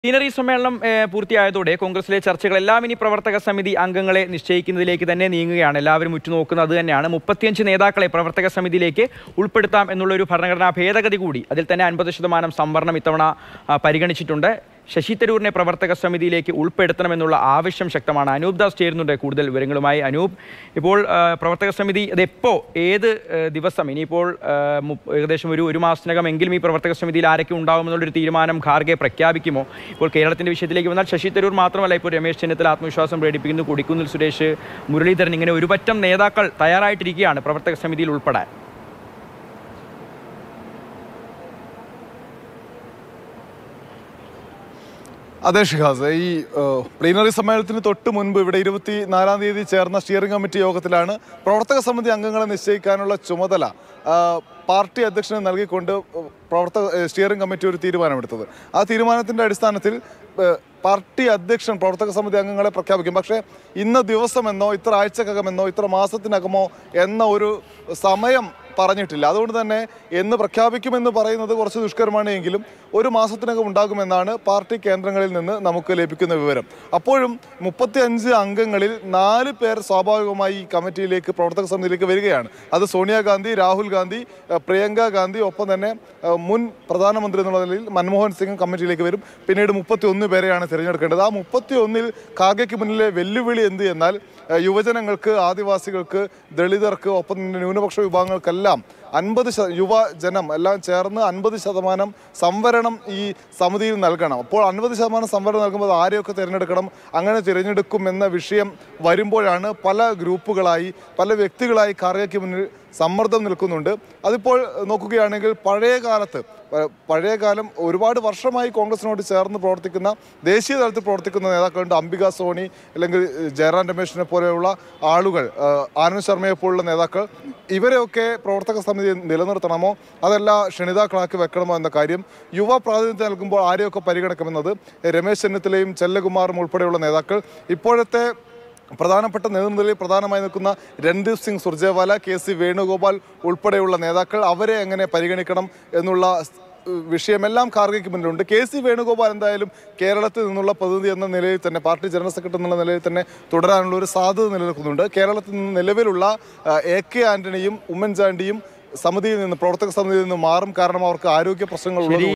plenary സമ്മേളനം ഏഹ്, പൂർത്തിയായതോടെ കോൺഗ്രസിലെ ചർച്ചകളെല്ലാം ഇനി പ്രവർത്തക സമിതി അംഗങ്ങളെ നിശ്ചയിക്കുന്നതിലേക്ക് തന്നെ നീങ്ങുകയാണ് എല്ലാവരും ഉറ്റുനോക്കുന്നത് അത് തന്നെയാണ് മുപ്പത്തിയഞ്ച് നേതാക്കളെ പ്രവർത്തക സമിതിയിലേക്ക് ഉൾപ്പെടുത്താം എന്നുള്ള ഒരു ഭരണഘടനാ ഭേദഗതി കൂടി അതിൽ തന്നെ അൻപത് ശതമാനം സംവരണം ഇത്തവണ ആ, പരിഗണിച്ചിട്ടുണ്ട് ശശി തരൂരിനെ പ്രവർത്തക സമിതിയിലേക്ക് ഉൾപ്പെടുത്തണമെന്നുള്ള ആവശ്യം ശക്തമാണ് അനൂപ് ദാസ് ചേരുന്നുണ്ട് കൂടുതൽ വിവരങ്ങളുമായി അനൂപ് ഇപ്പോൾ ആ, പ്രവർത്തക സമിതി അതെപ്പോ ഏത് ആ, ദിവസം ഇനിയിപ്പോൾ ആ, മുപ്പ- ഏകദേശം ഒരു ഒരു മാസത്തിനകം എങ്കിലും ഈ പ്രവർത്തക സമിതിയിൽ ആരൊക്കെ ഉണ്ടാവുമെന്നുള്ളൊരു തീരുമാനം ഖാർഗെ പ്രഖ്യാപിക്കുമോ ഇപ്പോൾ കേരളത്തിന്റെ വിഷയത്തിലേക്ക് വന്നാൽ ശശി തരൂർ മാത്രമല്ല ഇപ്പോൾ രമേശ് ചെന്നിത്തല ആത്മവിശ്വാസം പ്രകടിപ്പിക്കുന്നു കൊടിക്കുന്നിൽ സുരേഷ് മുരളീധരൻ ഇങ്ങനെ ഒരു പറ്റം നേതാക്കൾ തയ്യാറായിട്ടിരിക്കുകയാണ് പ്രവർത്തക സമിതിയിൽ ഉൾപ്പെടാൻ അതെ ഷിഹാസ് ഈ ഏഹ്, പ്ലീനറി സമ്മേളനത്തിന് തൊട്ട് മുൻപ് ഇവിടെ ഇരുപത്തി നാലാം തീയതി ചേർന്ന സ്റ്റിയറിംഗ് കമ്മിറ്റി യോഗത്തിലാണ് പ്രവർത്തക സമിതി അംഗങ്ങളെ നിശ്ചയിക്കാനുള്ള ചുമതല ആ, പാർട്ടി അധ്യക്ഷന് നൽകിക്കൊണ്ട് പ്രവർത്തക ഏഹ്, സ്റ്റിയറിംഗ് കമ്മിറ്റി ഒരു തീരുമാനമെടുത്തത് ആ തീരുമാനത്തിന്റെ അടിസ്ഥാനത്തിൽ ഏഹ്, പാർട്ടി അധ്യക്ഷൻ പ്രവർത്തക സമിതി അംഗങ്ങളെ പ്രഖ്യാപിക്കും പക്ഷേ ഇന്ന ദിവസമെന്നോ ഇത്ര ആഴ്ചക്കകമെന്നോ ഇത്ര മാസത്തിനകമോ എന്ന ഒരു സമയം പറഞ്ഞിട്ടില്ല അതുകൊണ്ട് തന്നെ എന്ന് പ്രഖ്യാപിക്കുമെന്ന് പറയുന്നത് കുറച്ച് ദുഷ്കരമാണ് എങ്കിലും ഒരു മാസത്തിനകം ഉണ്ടാകുമെന്നാണ് പാർട്ടി കേന്ദ്രങ്ങളിൽ നിന്ന് നമുക്ക് ലഭിക്കുന്ന വിവരം അപ്പോഴും മുപ്പത്തി അഞ്ച് അംഗങ്ങളിൽ നാല് പേർ സ്വാഭാവികമായി ഈ കമ്മിറ്റിയിലേക്ക് പ്രവർത്തക സമിതിയിലേക്ക് വരികയാണ് അത് സോണിയാഗാന്ധി രാഹുൽ ഗാന്ധി ഏഹ് പ്രിയങ്ക ഗാന്ധി ഒപ്പം തന്നെ ഏഹ് മുൻ പ്രധാനമന്ത്രി എന്നുള്ള നിലയിൽ മൻമോഹൻ സിംഗ് കമ്മിറ്റിയിലേക്ക് വരും പിന്നീട് മുപ്പത്തി ഒന്ന് പേരെയാണ് തിരഞ്ഞെടുക്കേണ്ടത് ആ മുപ്പത്തി ഒന്നിൽ കാഗയ്ക്ക് മുന്നിലെ വെല്ലുവിളി എന്ത് എന്നാൽ ഏഹ് യുവജനങ്ങൾക്ക് ആദിവാസികൾക്ക് ദളിതർക്ക് ഒപ്പം തന്നെ ന്യൂനപക്ഷ വിഭാഗങ്ങൾക്കെല്ലാം അൻപത് ശത യുവജനം എല്ലാം ചേർന്ന് അൻപത് ശതമാനം സംവരണം ഈ സമിതിയിൽ നൽകണം അപ്പോൾ അൻപത് ശതമാനം സംവരണം നൽകുമ്പോൾ ആരെയൊക്കെ തിരഞ്ഞെടുക്കണം അങ്ങനെ തിരഞ്ഞെടുക്കും എന്ന വിഷയം വരുമ്പോഴാണ് പല ഗ്രൂപ്പുകളായി പല വ്യക്തികളായി കാർഗയ്ക്ക് മുന്നിൽ സമ്മർദ്ദം നിൽക്കുന്നുണ്ട് അതിപ്പോൾ നോക്കുകയാണെങ്കിൽ പഴയ കാലത്ത് പ- പഴയ കാലം ഒരുപാട് വർഷമായി കോൺഗ്രസിനോട് ചേർന്ന് പ്രവർത്തിക്കുന്ന ദേശീയ തലത്തിൽ പ്രവർത്തിക്കുന്ന നേതാക്കളുണ്ട് അംബിക സോണി അല്ലെങ്കിൽ ജയറാം രമേശിനെ പോലെയുള്ള ആളുകൾ ആ, ആനന്ദ് ശർമ്മയെ പോലുള്ള നേതാക്കൾ ഇവരെയൊക്കെ പ്രവർത്തക സമിതി നിലനിർത്തണമോ അതല്ല ക്ഷണിതാക്കളാക്കി വെക്കണമോ എന്ന കാര്യം യുവ പ്രാതിനിധ്യം നൽകുമ്പോൾ ആരെയൊക്കെ പരിഗണിക്കുമെന്നത് രമേശ് ചെന്നിത്തലയും ചെല്ലകുമാറും ഉൾപ്പെടെയുള്ള നേതാക്കൾ ഇപ്പോഴത്തെ പ്രധാനപ്പെട്ട നേതൃനിലയിൽ പ്രധാനമായി നിൽക്കുന്ന രൺദീപ് സിംഗ് സുർജേവാല കെ സി വേണുഗോപാൽ ഉൾപ്പെടെയുള്ള നേതാക്കൾ അവരെ എങ്ങനെ പരിഗണിക്കണം എന്നുള്ള സ്- വിഷയമെല്ലാം കാർഗയ്ക്ക് മുന്നിലുണ്ട് കെ സി വേണുഗോപാൽ എന്തായാലും കേരളത്തിൽ നിന്നുള്ള പ്രതിനിധി എന്ന നിലയിൽ തന്നെ പാർട്ടി ജനറൽ സെക്രട്ടറി എന്നുള്ള നിലയിൽ തന്നെ തുടരാനുള്ള ഒരു സാധ്യത നിലനിൽക്കുന്നുണ്ട് കേരളത്തിൽ നിന്ന് നിലവിലുള്ള ആ, എ കെ ആന്റണിയും ഉമ്മൻചാണ്ടിയും സമിതിയിൽ നിന്ന് പ്രവർത്തക സമിതിയിൽ നിന്ന് മാറും കാരണം അവർക്ക് ആരോഗ്യ പ്രശ്നങ്ങൾ ഉള്ളത്